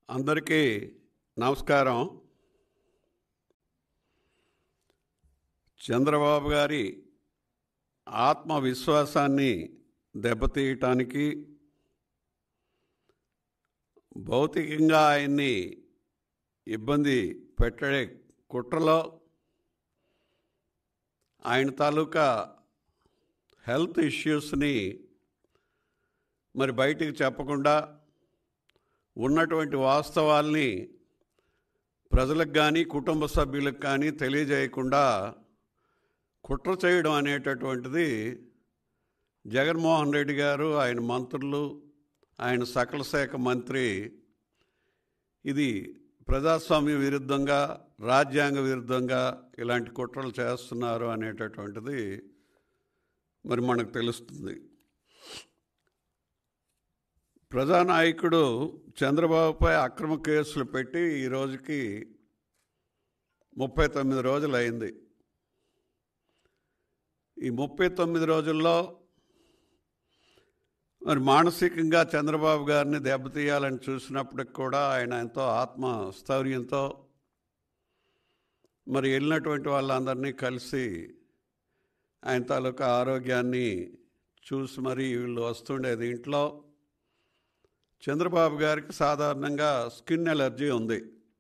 అందరికీ నమస్కారం చంద్రబాబు గారి ఆత్మవిశ్వాసాన్ని దెబ్బతీయటానికి భౌతికంగా ఆయన్ని ఇబ్బంది పెట్టే కుట్రలో ఆయన తాలూకా హెల్త్ ఇష్యూస్ని మరి బయటికి చెప్పకుండా ఉన్నటువంటి వాస్తవాల్ని ప్రజలకు కానీ కుటుంబ సభ్యులకు కానీ తెలియజేయకుండా కుట్ర చేయడం అనేటటువంటిది జగన్మోహన్ రెడ్డి గారు ఆయన మంత్రులు ఆయన సకల శాఖ మంత్రి ఇది ప్రజాస్వామ్య విరుద్ధంగా రాజ్యాంగ విరుద్ధంగా ఇలాంటి కుట్రలు చేస్తున్నారు అనేటటువంటిది మరి మనకు తెలుస్తుంది ప్రజానాయకుడు చంద్రబాబుపై అక్రమ కేసులు పెట్టి ఈ రోజుకి ముప్పై తొమ్మిది రోజులు అయింది ఈ ముప్పై తొమ్మిది రోజుల్లో మరి మానసికంగా చంద్రబాబు గారిని దెబ్బతీయాలని చూసినప్పటికి కూడా ఆయన ఎంతో ఆత్మస్థౌర్యంతో మరి వెళ్ళినటువంటి వాళ్ళందరినీ కలిసి ఆయన తాలూకా ఆరోగ్యాన్ని చూసి మరి వీళ్ళు వస్తుండేది ఇంట్లో చంద్రబాబు గారికి సాధారణంగా స్కిన్ ఎలర్జీ ఉంది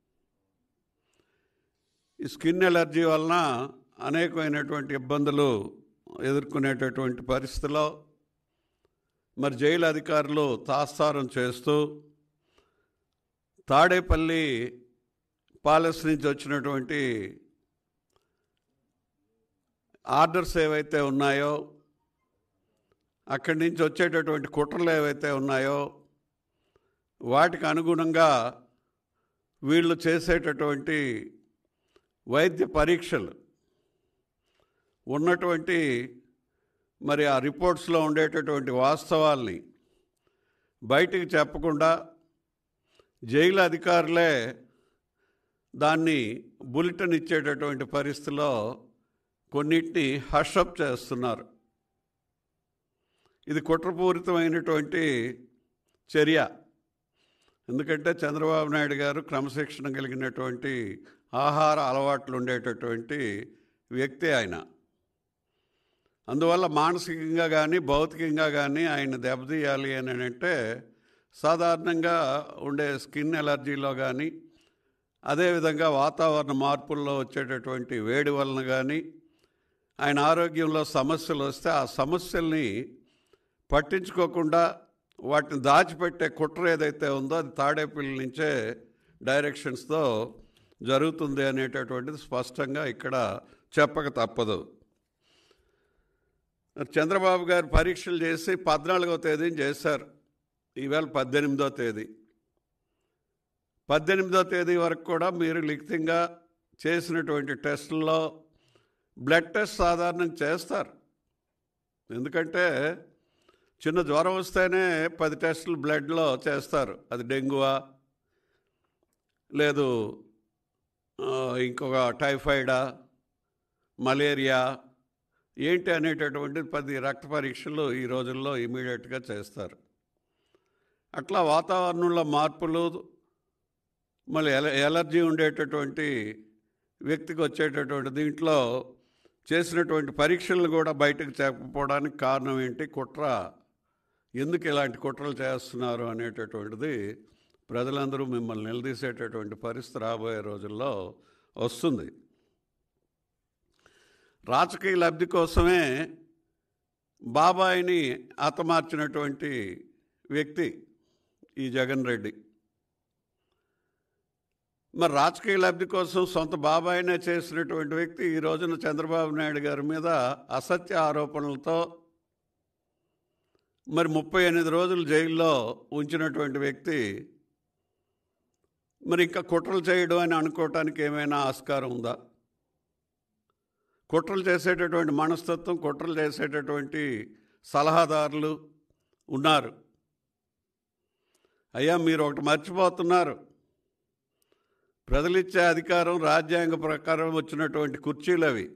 ఈ స్కిన్ ఎలర్జీ వలన అనేకమైనటువంటి ఇబ్బందులు ఎదుర్కొనేటటువంటి పరిస్థితిలో మరి జైలు అధికారులు తాత్సారం చేస్తూ తాడేపల్లి పాలెస్ నుంచి వచ్చినటువంటి ఆర్డర్స్ ఏవైతే ఉన్నాయో అక్కడి నుంచి వచ్చేటటువంటి కుట్రలు ఏవైతే ఉన్నాయో వాటికి అనుగుణంగా వీళ్ళు చేసేటటువంటి వైద్య పరీక్షలు ఉన్నటువంటి మరి ఆ రిపోర్ట్స్లో ఉండేటటువంటి వాస్తవాల్ని బయటికి చెప్పకుండా జైలు అధికారులే దాన్ని బులెటిన్ ఇచ్చేటటువంటి పరిస్థితిలో కొన్నిటిని హషప్ చేస్తున్నారు ఇది కుట్రపూరితమైనటువంటి చర్య ఎందుకంటే చంద్రబాబు నాయుడు గారు క్రమశిక్షణ కలిగినటువంటి ఆహార అలవాట్లు ఉండేటటువంటి వ్యక్తి ఆయన అందువల్ల మానసికంగా కానీ భౌతికంగా కానీ ఆయన దెబ్బతీయాలి అని అంటే సాధారణంగా ఉండే స్కిన్ ఎలర్జీలో కానీ అదేవిధంగా వాతావరణ మార్పుల్లో వచ్చేటటువంటి వేడి వలన కానీ ఆయన ఆరోగ్యంలో సమస్యలు వస్తే ఆ సమస్యల్ని పట్టించుకోకుండా వాటిని దాచిపెట్టే కుట్ర ఏదైతే ఉందో అది తాడేపల్లి నుంచే డైరెక్షన్స్తో జరుగుతుంది అనేటటువంటిది స్పష్టంగా ఇక్కడ చెప్పక తప్పదు చంద్రబాబు గారు పరీక్షలు చేసి పద్నాలుగో తేదీని చేశారు ఈవేళ పద్దెనిమిదో తేదీ పద్దెనిమిదో తేదీ వరకు కూడా మీరు లిఖితంగా చేసినటువంటి టెస్టుల్లో బ్లడ్ టెస్ట్ సాధారణం చేస్తారు ఎందుకంటే చిన్న జ్వరం వస్తేనే పది టెస్టులు బ్లడ్లో చేస్తారు అది డెంగ్యూవా లేదు ఇంకొక టైఫాయిడా మలేరియా ఏంటి అనేటటువంటి పది రక్త పరీక్షలు ఈ రోజుల్లో ఇమీడియట్గా చేస్తారు అట్లా వాతావరణంలో మార్పులు మళ్ళీ ఎల ఎలర్జీ ఉండేటటువంటి వ్యక్తికి వచ్చేటటువంటి దీంట్లో చేసినటువంటి పరీక్షలను కూడా బయటకు చెప్పకపోవడానికి కారణం ఏంటి కుట్ర ఎందుకు ఇలాంటి కుట్రలు చేస్తున్నారు అనేటటువంటిది ప్రజలందరూ మిమ్మల్ని నిలదీసేటటువంటి పరిస్థితి రాబోయే రోజుల్లో వస్తుంది రాజకీయ లబ్ధి కోసమే బాబాయిని హతమార్చినటువంటి వ్యక్తి ఈ జగన్ రెడ్డి మరి రాజకీయ లబ్ధి కోసం సొంత బాబాయినే చేసినటువంటి వ్యక్తి ఈ రోజున చంద్రబాబు నాయుడు గారి మీద అసత్య ఆరోపణలతో మరి ముప్పై ఎనిమిది రోజులు జైల్లో ఉంచినటువంటి వ్యక్తి మరి ఇంకా కుట్రలు చేయడం అని అనుకోవటానికి ఏమైనా ఆస్కారం ఉందా కుట్రలు చేసేటటువంటి మనస్తత్వం కుట్రలు చేసేటటువంటి సలహాదారులు ఉన్నారు అయ్యా మీరు ఒకటి మర్చిపోతున్నారు ప్రజలిచ్చే అధికారం రాజ్యాంగ ప్రకారం వచ్చినటువంటి కుర్చీలు అవి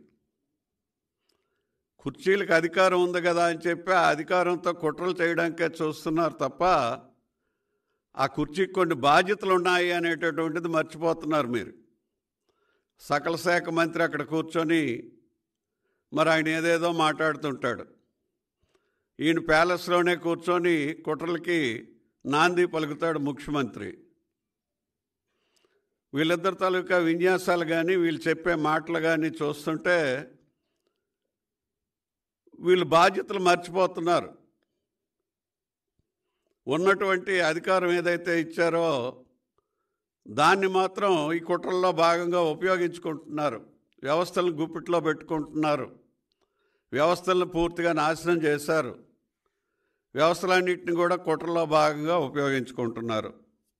కుర్చీలకు అధికారం ఉంది కదా అని చెప్పి ఆ అధికారంతో కుట్రలు చేయడానికే చూస్తున్నారు తప్ప ఆ కుర్చీకి కొన్ని బాధ్యతలు ఉన్నాయి అనేటటువంటిది మర్చిపోతున్నారు మీరు సకల శాఖ మంత్రి అక్కడ కూర్చొని మరి ఆయన ఏదేదో మాట్లాడుతుంటాడు ఈయన ప్యాలెస్లోనే కూర్చొని కుట్రలకి నాంది పలుకుతాడు ముఖ్యమంత్రి వీళ్ళిద్దరి తాలూకా విన్యాసాలు కానీ వీళ్ళు చెప్పే మాటలు కానీ చూస్తుంటే వీళ్ళు బాధ్యతలు మర్చిపోతున్నారు ఉన్నటువంటి అధికారం ఏదైతే ఇచ్చారో దాన్ని మాత్రం ఈ కుట్రల్లో భాగంగా ఉపయోగించుకుంటున్నారు వ్యవస్థలను గుప్పిట్లో పెట్టుకుంటున్నారు వ్యవస్థలను పూర్తిగా నాశనం చేశారు వ్యవస్థలన్నింటిని కూడా కుట్రలో భాగంగా ఉపయోగించుకుంటున్నారు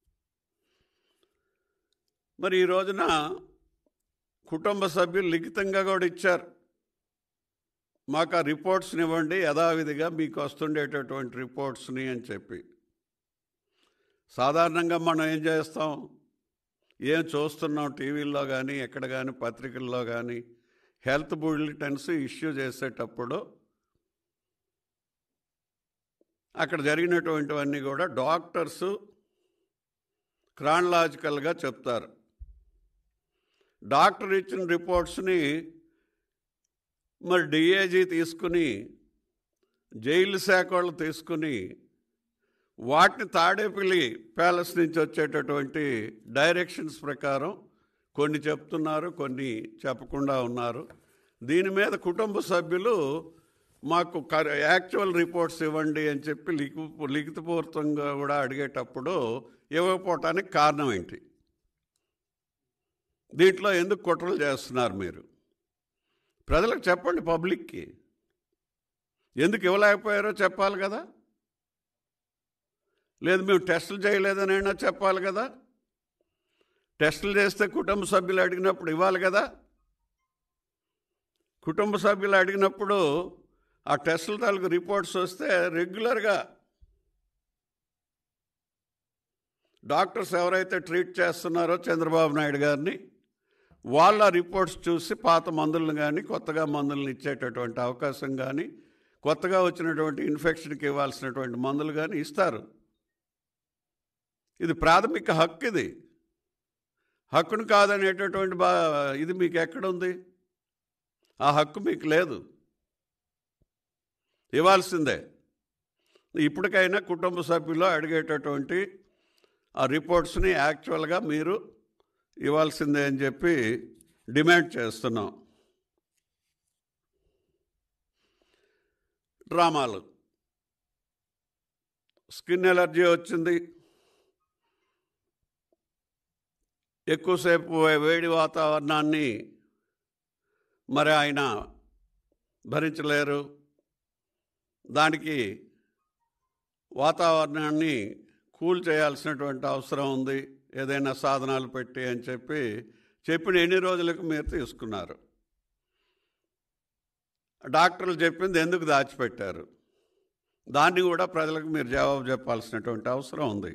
మరి ఈ రోజున కుటుంబ సభ్యులు లిఖితంగా కూడా ఇచ్చారు మాకు ఆ రిపోర్ట్స్ని ఇవ్వండి యథావిధిగా మీకు వస్తుండేటటువంటి రిపోర్ట్స్ని అని చెప్పి సాధారణంగా మనం ఏం చేస్తాం ఏం చూస్తున్నాం టీవీల్లో కానీ ఎక్కడ కానీ పత్రికల్లో కానీ హెల్త్ బులెటిన్స్ ఇష్యూ చేసేటప్పుడు అక్కడ జరిగినటువంటివన్నీ కూడా డాక్టర్సు క్రానలాజికల్గా చెప్తారు డాక్టర్ ఇచ్చిన రిపోర్ట్స్ని మరి డిఏజీ తీసుకుని జైలు శాఖ వాళ్ళు తీసుకుని వాటిని తాడేపల్లి ప్యాలెస్ నుంచి వచ్చేటటువంటి డైరెక్షన్స్ ప్రకారం కొన్ని చెప్తున్నారు కొన్ని చెప్పకుండా ఉన్నారు దీని మీద కుటుంబ సభ్యులు మాకు యాక్చువల్ రిపోర్ట్స్ ఇవ్వండి అని చెప్పి లిఖి లిఖితపూర్వకంగా కూడా అడిగేటప్పుడు ఇవ్వకపోవటానికి కారణం ఏంటి దీంట్లో ఎందుకు కుట్రలు చేస్తున్నారు మీరు ప్రజలకు చెప్పండి పబ్లిక్కి ఎందుకు ఇవ్వలేకపోయారో చెప్పాలి కదా లేదు మేము టెస్టులు చేయలేదనైనా చెప్పాలి కదా టెస్టులు చేస్తే కుటుంబ సభ్యులు అడిగినప్పుడు ఇవ్వాలి కదా కుటుంబ సభ్యులు అడిగినప్పుడు ఆ టెస్టుల తాలూకు రిపోర్ట్స్ వస్తే రెగ్యులర్గా డాక్టర్స్ ఎవరైతే ట్రీట్ చేస్తున్నారో చంద్రబాబు నాయుడు గారిని వాళ్ళ రిపోర్ట్స్ చూసి పాత మందులను కానీ కొత్తగా మందులను ఇచ్చేటటువంటి అవకాశం కానీ కొత్తగా వచ్చినటువంటి ఇన్ఫెక్షన్కి ఇవ్వాల్సినటువంటి మందులు కానీ ఇస్తారు ఇది ప్రాథమిక హక్కు ఇది హక్కును కాదనేటటువంటి బా ఇది మీకు ఎక్కడుంది ఆ హక్కు మీకు లేదు ఇవ్వాల్సిందే ఇప్పటికైనా కుటుంబ సభ్యులు అడిగేటటువంటి ఆ రిపోర్ట్స్ని యాక్చువల్గా మీరు ఇవ్వాల్సిందే అని చెప్పి డిమాండ్ చేస్తున్నాం డ్రామాలు స్కిన్ ఎలర్జీ వచ్చింది ఎక్కువసేపు వేడి వాతావరణాన్ని మరి ఆయన భరించలేరు దానికి వాతావరణాన్ని కూల్ చేయాల్సినటువంటి అవసరం ఉంది ఏదైనా సాధనాలు పెట్టి అని చెప్పి చెప్పిన ఎన్ని రోజులకు మీరు తీసుకున్నారు డాక్టర్లు చెప్పింది ఎందుకు దాచిపెట్టారు దాన్ని కూడా ప్రజలకు మీరు జవాబు చెప్పాల్సినటువంటి అవసరం ఉంది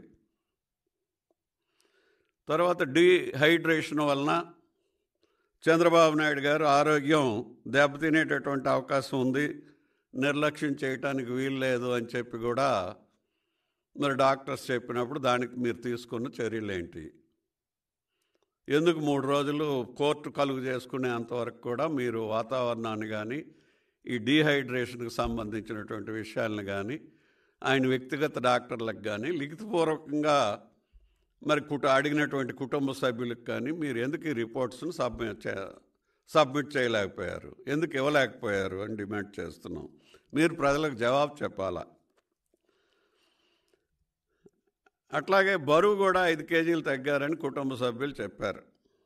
తర్వాత డీహైడ్రేషన్ వలన చంద్రబాబు నాయుడు గారు ఆరోగ్యం దెబ్బతినేటటువంటి అవకాశం ఉంది నిర్లక్ష్యం చేయటానికి వీలు లేదు అని చెప్పి కూడా మరి డాక్టర్స్ చెప్పినప్పుడు దానికి మీరు తీసుకున్న చర్యలు ఏంటి ఎందుకు మూడు రోజులు కోర్టు కలుగు చేసుకునే అంతవరకు కూడా మీరు వాతావరణాన్ని కానీ ఈ డీహైడ్రేషన్కి సంబంధించినటువంటి విషయాలను కానీ ఆయన వ్యక్తిగత డాక్టర్లకు కానీ లిఖితపూర్వకంగా మరి కుట అడిగినటువంటి కుటుంబ సభ్యులకు కానీ మీరు ఎందుకు ఈ రిపోర్ట్స్ను సబ్మిట్ చే సబ్మిట్ చేయలేకపోయారు ఎందుకు ఇవ్వలేకపోయారు అని డిమాండ్ చేస్తున్నాం మీరు ప్రజలకు జవాబు చెప్పాలా అట్లాగే బరువు కూడా ఐదు కేజీలు తగ్గారని కుటుంబ సభ్యులు చెప్పారు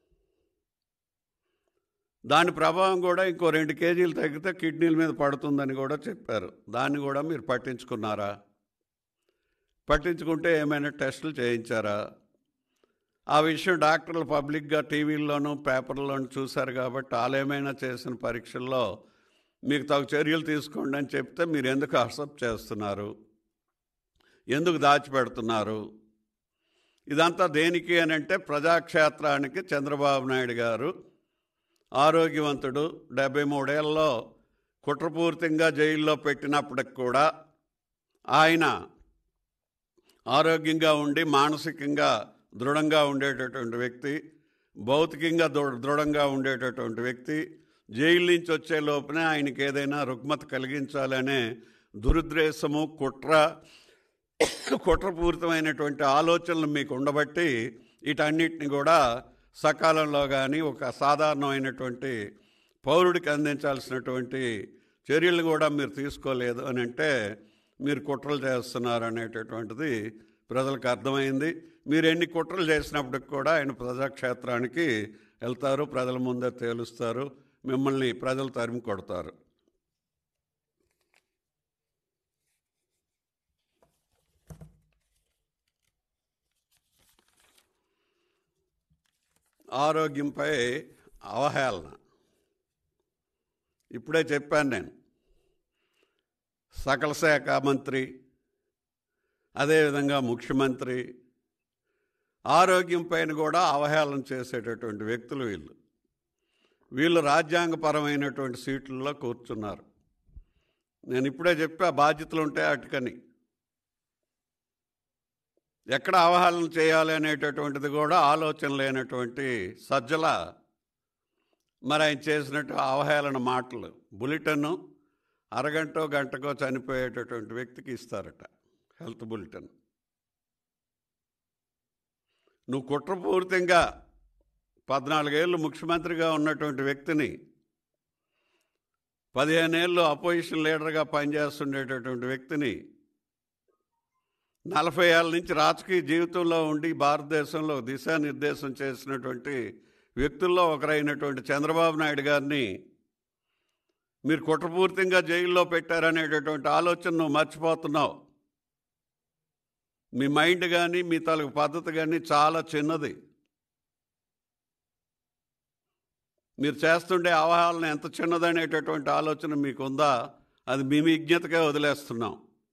దాని ప్రభావం కూడా ఇంకో రెండు కేజీలు తగ్గితే కిడ్నీల మీద పడుతుందని కూడా చెప్పారు దాన్ని కూడా మీరు పట్టించుకున్నారా పట్టించుకుంటే ఏమైనా టెస్టులు చేయించారా ఆ విషయం డాక్టర్లు పబ్లిక్గా టీవీల్లోనూ పేపర్లోనూ చూశారు కాబట్టి వాళ్ళేమైనా చేసిన పరీక్షల్లో మీకు తగు చర్యలు తీసుకోండి అని చెప్తే మీరు ఎందుకు అక్సెప్ట్ చేస్తున్నారు ఎందుకు దాచిపెడుతున్నారు ఇదంతా దేనికి అని అంటే ప్రజాక్షేత్రానికి చంద్రబాబు నాయుడు గారు ఆరోగ్యవంతుడు డెబ్బై మూడేళ్ళలో కుట్రపూర్తిగా జైల్లో పెట్టినప్పటికి కూడా ఆయన ఆరోగ్యంగా ఉండి మానసికంగా దృఢంగా ఉండేటటువంటి వ్యక్తి భౌతికంగా దృ- దృఢంగా ఉండేటటువంటి వ్యక్తి జైలు నుంచి వచ్చే లోపునే ఆయనకి ఏదైనా రుగ్మత కలిగించాలనే దురుద్దేశము కుట్ర కుట్రపూరితమైనటువంటి ఆలోచనలు మీకు ఉండబట్టి వీటన్నిటిని కూడా సకాలంలో కానీ ఒక సాధారణమైనటువంటి పౌరుడికి అందించాల్సినటువంటి చర్యలు కూడా మీరు తీసుకోలేదు అని అంటే మీరు కుట్రలు చేస్తున్నారు అనేటటువంటిది ప్రజలకు అర్థమైంది మీరు ఎన్ని కుట్రలు చేసినప్పటికి కూడా ఆయన ప్రజాక్షేత్రానికి వెళ్తారు ప్రజల ముందే తేలుస్తారు మిమ్మల్ని ప్రజలు తరిమి కొడతారు ఆరోగ్యంపై అవహేళన ఇప్పుడే చెప్పాను నేను సకల శాఖ మంత్రి అదేవిధంగా ముఖ్యమంత్రి ఆరోగ్యం పైన కూడా అవహేళన చేసేటటువంటి వ్యక్తులు వీళ్ళు వీళ్ళు రాజ్యాంగపరమైనటువంటి సీట్లలో కూర్చున్నారు నేను ఇప్పుడే చెప్పా బాధ్యతలు ఉంటాయి అటుకని ఎక్కడ అవహేళన చేయాలి అనేటటువంటిది కూడా ఆలోచన లేనటువంటి సజ్జల మరి ఆయన చేసినట్టు అవహేళన మాటలు బులెటిన్ అరగంటో గంటకో చనిపోయేటటువంటి వ్యక్తికి ఇస్తారట హెల్త్ బులెటిన్ నువ్వు కుట్రపూరితంగా పద్నాలుగేళ్ళు ముఖ్యమంత్రిగా ఉన్నటువంటి వ్యక్తిని పదిహేనేళ్ళు అపోజిషన్ లీడర్గా పనిచేస్తుండేటటువంటి వ్యక్తిని నలభై ఏళ్ళ నుంచి రాజకీయ జీవితంలో ఉండి భారతదేశంలో దిశానిర్దేశం చేసినటువంటి వ్యక్తుల్లో ఒకరైనటువంటి చంద్రబాబు నాయుడు గారిని మీరు కుట్రపూర్తిగా జైల్లో పెట్టారనేటటువంటి ఆలోచన నువ్వు మర్చిపోతున్నావు మీ మైండ్ కానీ మీ తాలూకు పద్ధతి కానీ చాలా చిన్నది మీరు చేస్తుండే అవగాహన ఎంత చిన్నదనేటటువంటి ఆలోచన మీకు ఉందా అది మీ విజ్ఞతకే వదిలేస్తున్నాం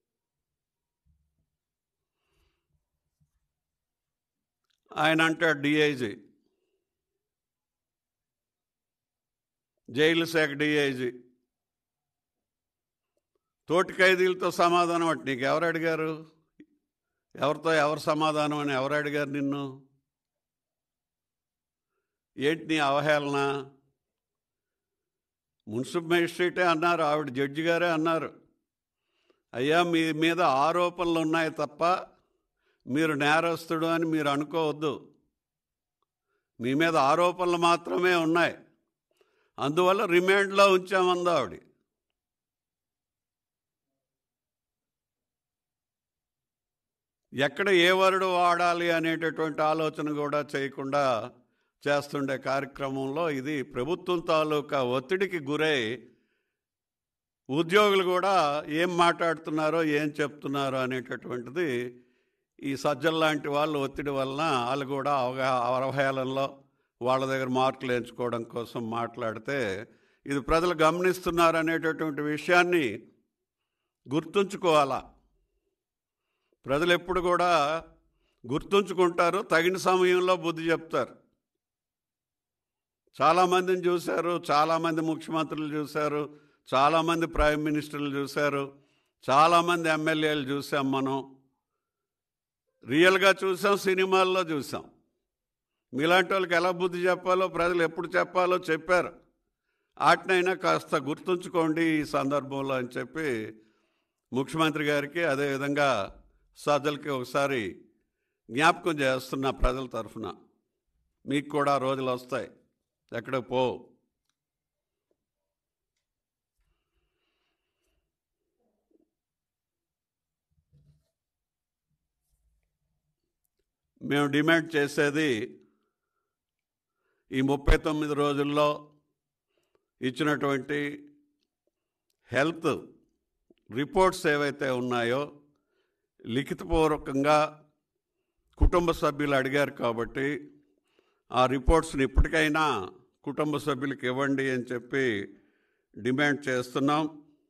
ఆయన అంటాడు డిఐజీ జైలు శాఖ డిఐజీ తోటి ఖైదీలతో సమాధానం అంటే నీకు ఎవరు అడిగారు ఎవరితో ఎవరు సమాధానం అని ఎవరు అడిగారు నిన్ను ఏంటి నీ అవహేళన మున్సిపల్ మేజిస్ట్రేటే అన్నారు ఆవిడ జడ్జి గారే అన్నారు అయ్యా మీ మీద ఆరోపణలు ఉన్నాయి తప్ప మీరు నేరస్తుడు అని మీరు అనుకోవద్దు మీ మీద ఆరోపణలు మాత్రమే ఉన్నాయి అందువల్ల రిమాండ్లో ఉంచామంది ఆవిడ ఎక్కడ ఏ వరుడు వాడాలి అనేటటువంటి ఆలోచన కూడా చేయకుండా చేస్తుండే కార్యక్రమంలో ఇది ప్రభుత్వం తాలూకా ఒత్తిడికి గురై ఉద్యోగులు కూడా ఏం మాట్లాడుతున్నారో ఏం చెప్తున్నారో అనేటటువంటిది ఈ సజ్జల లాంటి వాళ్ళు ఒత్తిడి వలన వాళ్ళు కూడా అవగా అవహేళనలో వాళ్ళ దగ్గర మార్కులు ఎంచుకోవడం కోసం మాట్లాడితే ఇది ప్రజలు గమనిస్తున్నారు అనేటటువంటి విషయాన్ని గుర్తుంచుకోవాలా ప్రజలు ఎప్పుడు కూడా గుర్తుంచుకుంటారు తగిన సమయంలో బుద్ధి చెప్తారు చాలామందిని చూశారు చాలామంది ముఖ్యమంత్రులు చూశారు చాలామంది ప్రైమ్ మినిస్టర్లు చూశారు చాలామంది ఎమ్మెల్యేలు చూసాం మనం రియల్గా చూసాం సినిమాల్లో చూసాం మీలాంటి వాళ్ళకి ఎలా బుద్ధి చెప్పాలో ప్రజలు ఎప్పుడు చెప్పాలో చెప్పారు వాటినైనా కాస్త గుర్తుంచుకోండి ఈ సందర్భంలో అని చెప్పి ముఖ్యమంత్రి గారికి అదేవిధంగా సజ్జలకి ఒకసారి జ్ఞాపకం చేస్తున్న ప్రజల తరఫున మీకు కూడా రోజులు వస్తాయి ఎక్కడికి పో మేము డిమాండ్ చేసేది ఈ ముప్పై తొమ్మిది రోజుల్లో ఇచ్చినటువంటి హెల్త్ రిపోర్ట్స్ ఏవైతే ఉన్నాయో లిఖితపూర్వకంగా కుటుంబ సభ్యులు అడిగారు కాబట్టి ఆ రిపోర్ట్స్ని ఇప్పటికైనా కుటుంబ సభ్యులకు ఇవ్వండి అని చెప్పి డిమాండ్ చేస్తున్నాం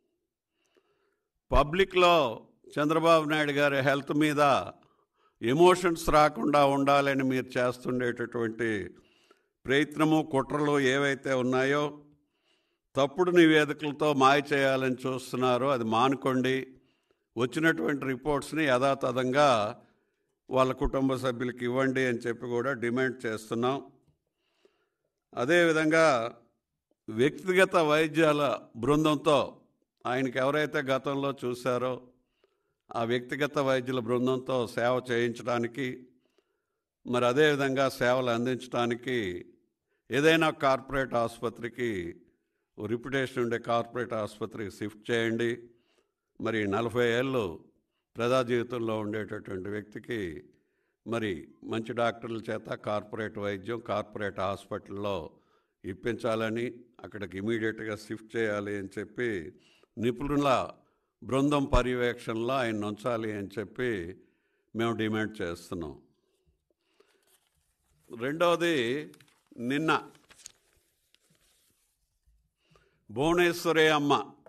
పబ్లిక్లో చంద్రబాబు నాయుడు గారి హెల్త్ మీద ఎమోషన్స్ రాకుండా ఉండాలని మీరు చేస్తుండేటటువంటి ప్రయత్నము కుట్రలు ఏవైతే ఉన్నాయో తప్పుడు నివేదికలతో మాయ చేయాలని చూస్తున్నారో అది మానుకోండి వచ్చినటువంటి రిపోర్ట్స్ని యథాతథంగా వాళ్ళ కుటుంబ సభ్యులకి ఇవ్వండి అని చెప్పి కూడా డిమాండ్ చేస్తున్నాం అదేవిధంగా వ్యక్తిగత వైద్యాల బృందంతో ఆయనకి ఎవరైతే గతంలో చూశారో ఆ వ్యక్తిగత వైద్యుల బృందంతో సేవ చేయించడానికి మరి అదేవిధంగా సేవలు అందించడానికి ఏదైనా కార్పొరేట్ ఆసుపత్రికి రిప్యుటేషన్ ఉండే కార్పొరేట్ ఆసుపత్రికి షిఫ్ట్ చేయండి మరి నలభై ఏళ్ళు ప్రజా జీవితంలో ఉండేటటువంటి వ్యక్తికి మరి మంచి డాక్టర్ల చేత కార్పొరేట్ వైద్యం కార్పొరేట్ హాస్పిటల్లో ఇప్పించాలని అక్కడికి ఇమీడియట్గా షిఫ్ట్ చేయాలి అని చెప్పి నిపుణుల బృందం పర్యవేక్షణలో ఆయన ఉంచాలి అని చెప్పి మేము డిమాండ్ చేస్తున్నాం రెండవది నిన్న భువనేశ్వరి అమ్మ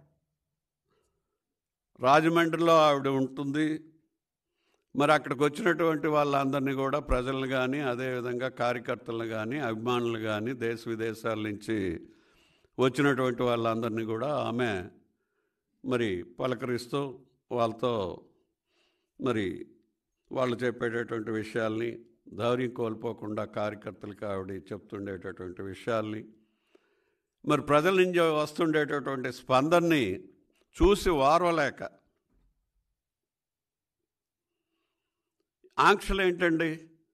రాజమండ్రిలో ఆవిడ ఉంటుంది మరి అక్కడికి వచ్చినటువంటి వాళ్ళందరినీ కూడా ప్రజలను కానీ అదేవిధంగా కార్యకర్తలను కానీ అభిమానులు కానీ దేశ విదేశాల నుంచి వచ్చినటువంటి వాళ్ళందరినీ కూడా ఆమె మరి పలకరిస్తూ వాళ్ళతో మరి వాళ్ళు చెప్పేటటువంటి విషయాల్ని ధైర్యం కోల్పోకుండా కార్యకర్తలకు ఆవిడ చెప్తుండేటటువంటి విషయాల్ని మరి ప్రజల నుంచి వస్తుండేటటువంటి స్పందనని చూసి వారవలేక ఆంక్షలు ఏంటండి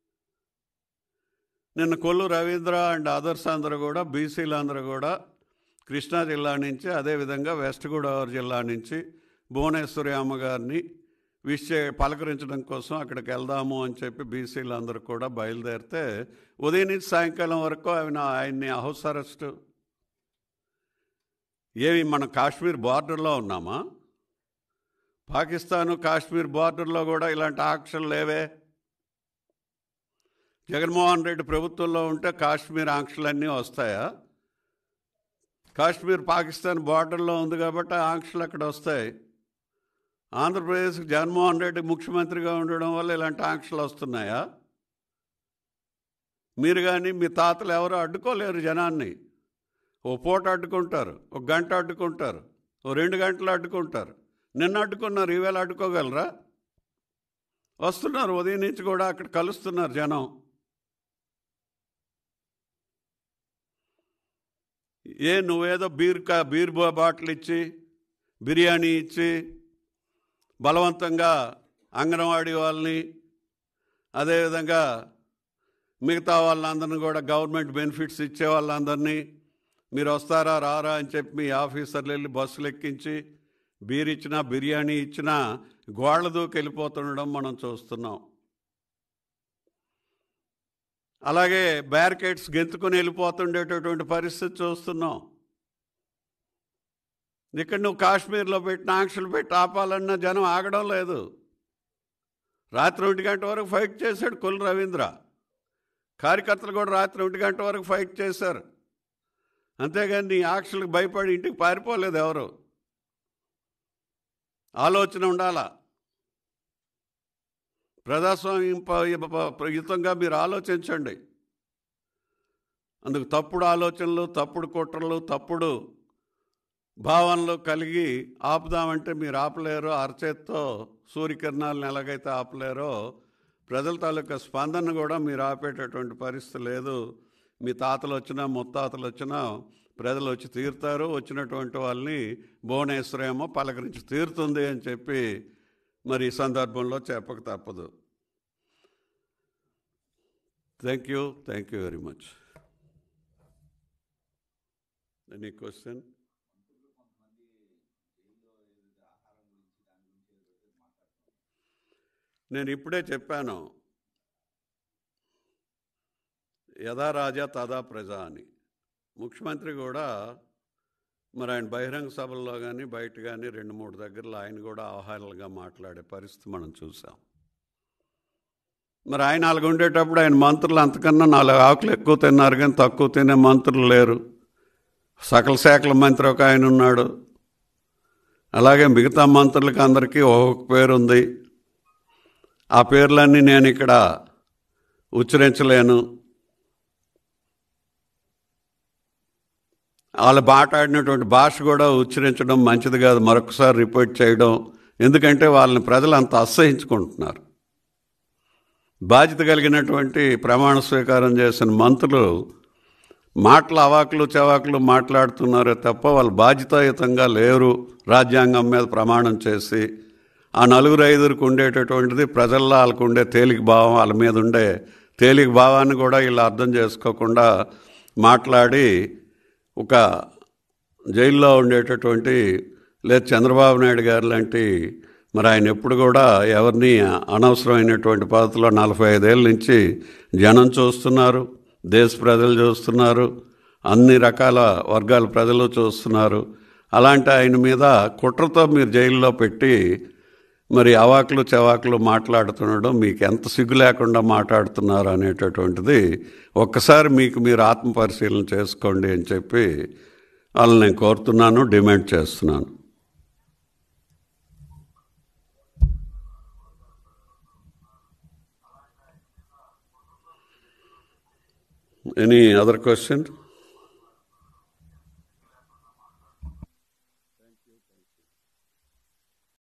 నిన్న కొల్లు రవీంద్ర అండ్ అదర్స్ అందరూ కూడా బీసీలు అందరూ కూడా కృష్ణా జిల్లా నుంచి అదేవిధంగా వెస్ట్ గోదావరి జిల్లా నుంచి భువనేశ్వరి అమ్మగారిని విష్ చే పలకరించడం కోసం అక్కడికి వెళ్దాము అని చెప్పి బీసీలు అందరూ కూడా బయలుదేరితే ఉదయం నుంచి సాయంకాలం వరకు ఆయన ఆయన్ని హౌస్ అరెస్టు ఏమి మనం కాశ్మీర్ బార్డర్లో ఉన్నామా పాకిస్తాను కాశ్మీర్ బార్డర్లో కూడా ఇలాంటి ఆంక్షలు లేవే జగన్మోహన్ రెడ్డి ప్రభుత్వంలో ఉంటే కాశ్మీర్ ఆంక్షలన్నీ వస్తాయా కాశ్మీర్ పాకిస్తాన్ బార్డర్లో ఉంది కాబట్టి ఆ ఆంక్షలు అక్కడ వస్తాయి ఆంధ్రప్రదేశ్కి జగన్మోహన్ రెడ్డి ముఖ్యమంత్రిగా ఉండడం వల్ల ఇలాంటి ఆంక్షలు వస్తున్నాయా మీరు కానీ మీ తాతలు ఎవరు అడ్డుకోలేరు జనాన్ని ఓ పూట అడ్డుకుంటారు ఒక గంట అడ్డుకుంటారు ఓ రెండు గంటలు అడ్డుకుంటారు నిన్న అడ్డుకున్నారు ఈవేళ అడ్డుకోగలరా వస్తున్నారు ఉదయం నుంచి కూడా అక్కడ కలుస్తున్నారు జనం ఏ నువ్వేదో బీర్ కా బీర్ బా- బాటిల్ ఇచ్చి బిర్యానీ ఇచ్చి బలవంతంగా అంగన్వాడీ వాళ్ళని అదేవిధంగా మిగతా వాళ్ళందరినీ కూడా గవర్నమెంట్ బెనిఫిట్స్ ఇచ్చే వాళ్ళందరినీ మీరు వస్తారా రారా అని చెప్పి మీ ఆఫీసర్లు వెళ్ళి బస్సులు ఎక్కించి బీర్ ఇచ్చినా బిర్యానీ ఇచ్చినా గోళ్ళ దూకి వెళ్ళిపోతుండడం మనం చూస్తున్నాం అలాగే బ్యారికేడ్స్ గెంతుకుని వెళ్ళిపోతుండేటటువంటి పరిస్థితి చూస్తున్నాం ఇక్కడ నువ్వు కాశ్మీర్లో పెట్టిన ఆంక్షలు పెట్టి ఆపాలన్న జనం ఆగడం లేదు రాత్రి ఒంటి గంట వరకు ఫైట్ చేశాడు కొల్ రవీంద్ర కార్యకర్తలు కూడా రాత్రి ఒంటి గంట వరకు ఫైట్ చేశారు అంతేగాని నీ ఆంక్షలకు భయపడి ఇంటికి పారిపోలేదు ఎవరు ఆలోచన ఉండాలా ప్రజాస్వామ్యం ప- ప- యుతంగా మీరు ఆలోచించండి అందుకు తప్పుడు ఆలోచనలు తప్పుడు కుట్రలు తప్పుడు భావనలు కలిగి ఆపుదామంటే మీరు ఆపలేరు అరచేత్తో సూర్యకిరణాలను ఎలాగైతే ఆపలేరో ప్రజల తాలూకా స్పందన కూడా మీరు ఆపేటటువంటి పరిస్థితి లేదు మీ తాతలు వచ్చినా ముత్తాతలు వచ్చినా ప్రజలు వచ్చి తీరుతారు వచ్చినటువంటి వాళ్ళని భువనేశ్వరేమో పలకరించి తీరుతుంది అని చెప్పి మరి ఈ సందర్భంలో చెప్పక తప్పదు thank you thank you very much any question నేను ఇప్పుడే చెప్పాను యథా రాజా తదా ప్రజ అని ముఖ్యమంత్రి కూడా మరి ఆయన బహిరంగ సభల్లో కానీ బయట కానీ రెండు మూడు దగ్గరలో ఆయన కూడా ఆహారాలుగా మాట్లాడే పరిస్థితి మనం చూసాం మరి ఆయన అలాగ ఉండేటప్పుడు ఆయన మంత్రులు అంతకన్నా నాలుగు ఆకులు ఎక్కువ తిన్నారు కానీ తక్కువ తినే మంత్రులు లేరు సకల శాఖల మంత్రి ఒక ఆయన ఉన్నాడు అలాగే మిగతా మంత్రులకి అందరికీ ఒక్కొక్క పేరు ఉంది ఆ పేర్లన్నీ నేను ఇక్కడ ఉచ్చరించలేను వాళ్ళు మాట్లాడినటువంటి భాష కూడా ఉచ్చరించడం మంచిది కాదు మరొకసారి రిపీట్ చేయడం ఎందుకంటే వాళ్ళని ప్రజలు అంత అసహించుకుంటున్నారు బాధ్యత కలిగినటువంటి ప్రమాణ స్వీకారం చేసిన మంత్రులు మాటలు అవాకులు చవాకులు మాట్లాడుతున్నారే తప్ప వాళ్ళు బాధ్యతాయుతంగా లేరు రాజ్యాంగం మీద ప్రమాణం చేసి ఆ నలుగురు ఐదుగురికి ఉండేటటువంటిది ప్రజల్లో వాళ్ళకు ఉండే తేలిక భావం వాళ్ళ మీద ఉండే తేలిక భావాన్ని కూడా వీళ్ళు అర్థం చేసుకోకుండా మాట్లాడి ఒక జైల్లో ఉండేటటువంటి లేదు చంద్రబాబు నాయుడు గారు లాంటి మరి ఆయన ఎప్పుడు కూడా ఎవరిని అనవసరమైనటువంటి పద్ధతిలో నలభై ఐదేళ్ళ నుంచి జనం చూస్తున్నారు దేశ ప్రజలు చూస్తున్నారు అన్ని రకాల వర్గాల ప్రజలు చూస్తున్నారు అలాంటి ఆయన మీద కుట్రతో మీరు జైల్లో పెట్టి మరి అవాకులు చవాకులు మాట్లాడుతుండడం మీకు ఎంత సిగ్గు లేకుండా మాట్లాడుతున్నారు అనేటటువంటిది ఒక్కసారి మీకు మీరు ఆత్మ పరిశీలన చేసుకోండి అని చెప్పి వాళ్ళని నేను కోరుతున్నాను డిమాండ్ చేస్తున్నాను ఎనీ అదర్ క్వశ్చన్